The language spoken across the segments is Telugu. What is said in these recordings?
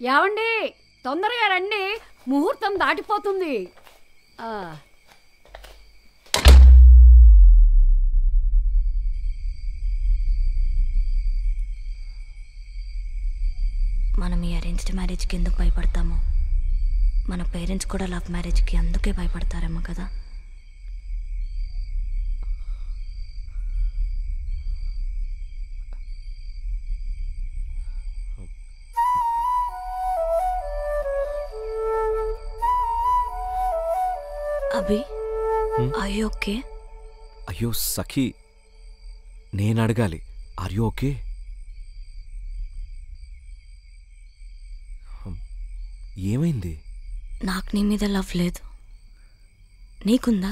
ఏమండి తొందరగా రండి ముహూర్తం దాటిపోతుంది ఆ, మనం ఈ అరేంజ్డ్ మ్యారేజ్కి ఎందుకు భయపడతామో మన పేరెంట్స్ కూడా లవ్ మ్యారేజ్కి అందుకే భయపడతారేమో కదా అభి ఐ ఓకే అయ్యో సఖీ నేను అడగాలి ఆర్ యు ఓకే ఏమైంది నాకు నీ మీద లవ్ లేదు నీకుందా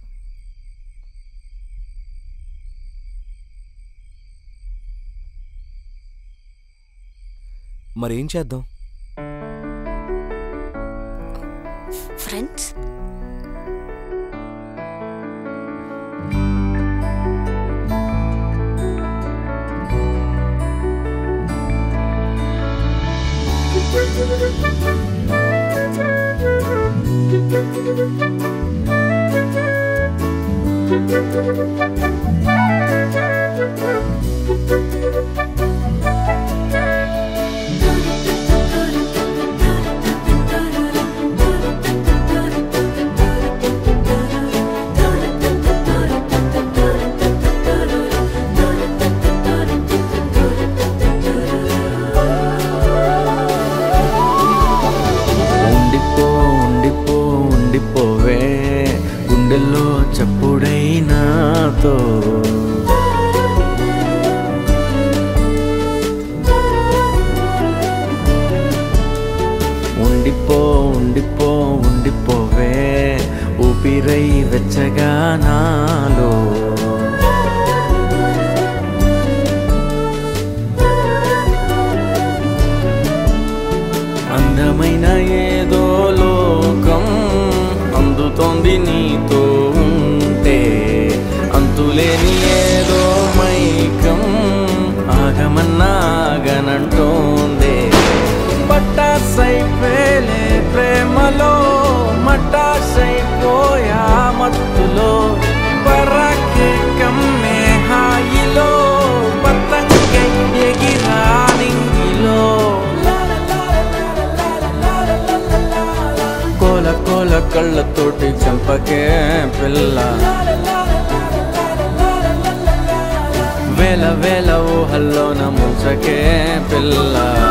మరేం చేద్దాం ఫ్రెండ్స్ ఉండిపో ఉండిపో ఉండిపోవే గుండెల్లో చప్పుడైనాతో ఉండిపో ఉండిపో ఉండిపోవే ఊపిరై వెచ్చగా నాలో అందమైన ఏదో లోకం అందుతోంది నీతో ఉంటే అంతులేని ఏదో మైకం ఆగమన్నాగనంటోందే పట్టాసైపోలే ప్రేమలో మట్టాసైపోయా మత్తులో పరాకే కమ్మే హాయిలో పతంగే ఎగిరా నింగిలో కోల కోల కళ్ళతోటి చంపకే పిల్ల వేల వేల ఊహల్లోన ముంచకే పిల్ల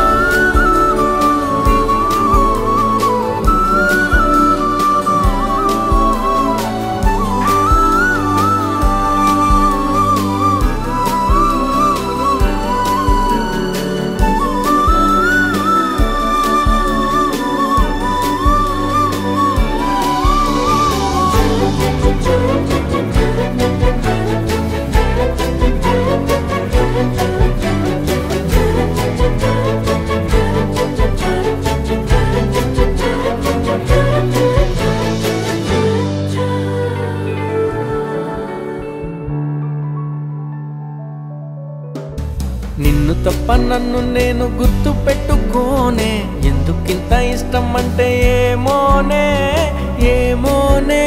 నిన్ను తప్ప నన్ను నేను గుర్తు పెట్టుకోనే ఎందుకింత ఇష్టం అంటే ఏమోనే ఏమోనే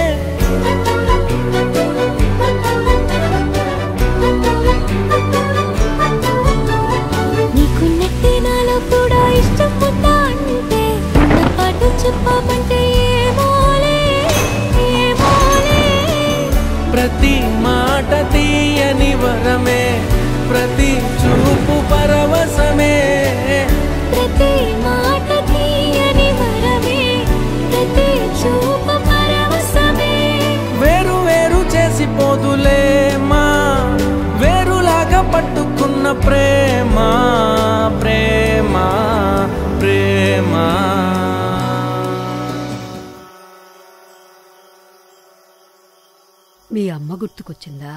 నీకున్నట్టే నాలో కూడా ఇష్టం ఉందా అంటే ఉన్న పాటు చెప్పమంటే ఏమోలే ఏమోలే ప్రతి మాట తీయని వరమే ప్రతి చూపు పరవశమే ప్రతి మాట తీయని వరమే ప్రతి చూపు పరవశమే వేరు వేరు చేసిపోదులే మా వేరులాగా పట్టుకున్న ప్రేమ ప్రేమ ప్రేమ మీ అమ్మ గుర్తుకొచ్చిందా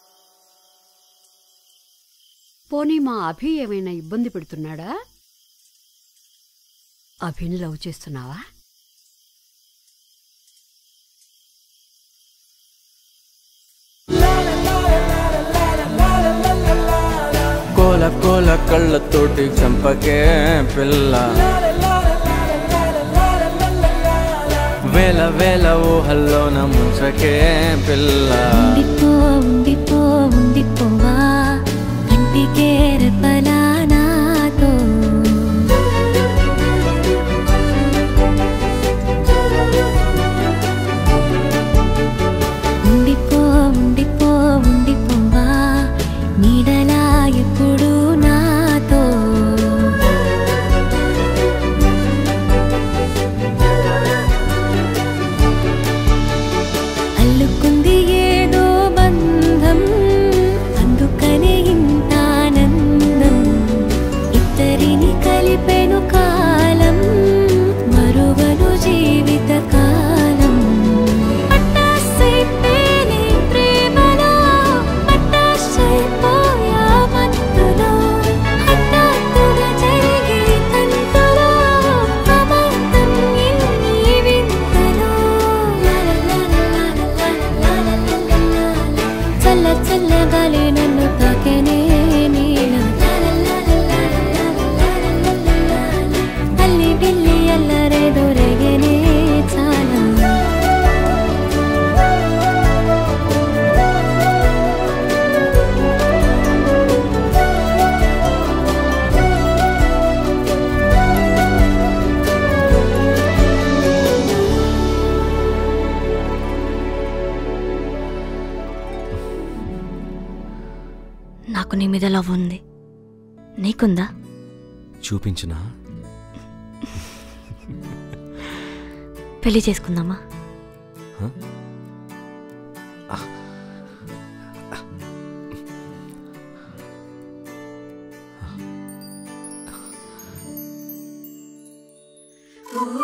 పోనీ మా అభి ఏమైనా ఇబ్బంది పెడుతున్నాడా అభిని లవ్ చేస్తున్నావా కోల కోల కళ్ళతోటి చంపకే పిల్ల వేల వేల ఊహల్లోన ముంచకే పిల్ల ఉండిపో ఉండిపో ఉండిపోవా కంటికే రెప్పలా నాతో ఉండిపో ఉండిపో ఉండిపోవా నీడలా ఎప్పుడు నాతో అల్లుకుంది ఏదో బంధం అందుకనే ఇంత ఆనందం ఇద్దరిని కలిపెను కాలం మరువను జీవిత కాలం పట్టాసైపోయినే ప్రేమలో పట్టాసైపోయా మత్తులో హఠాత్తుగా జరిగే తంతులో అమాంతం ఈ వింతలో చల్ల చల్ల గాలి నన్ను తాకెనే నీల అల్లి బిల్లి అల్లరే దొరగనే చాలా నాకు నీ మీద లవ్ ఉంది నీకుందా చూపించునా పెళ్లి చేసుకుందామా Ooh,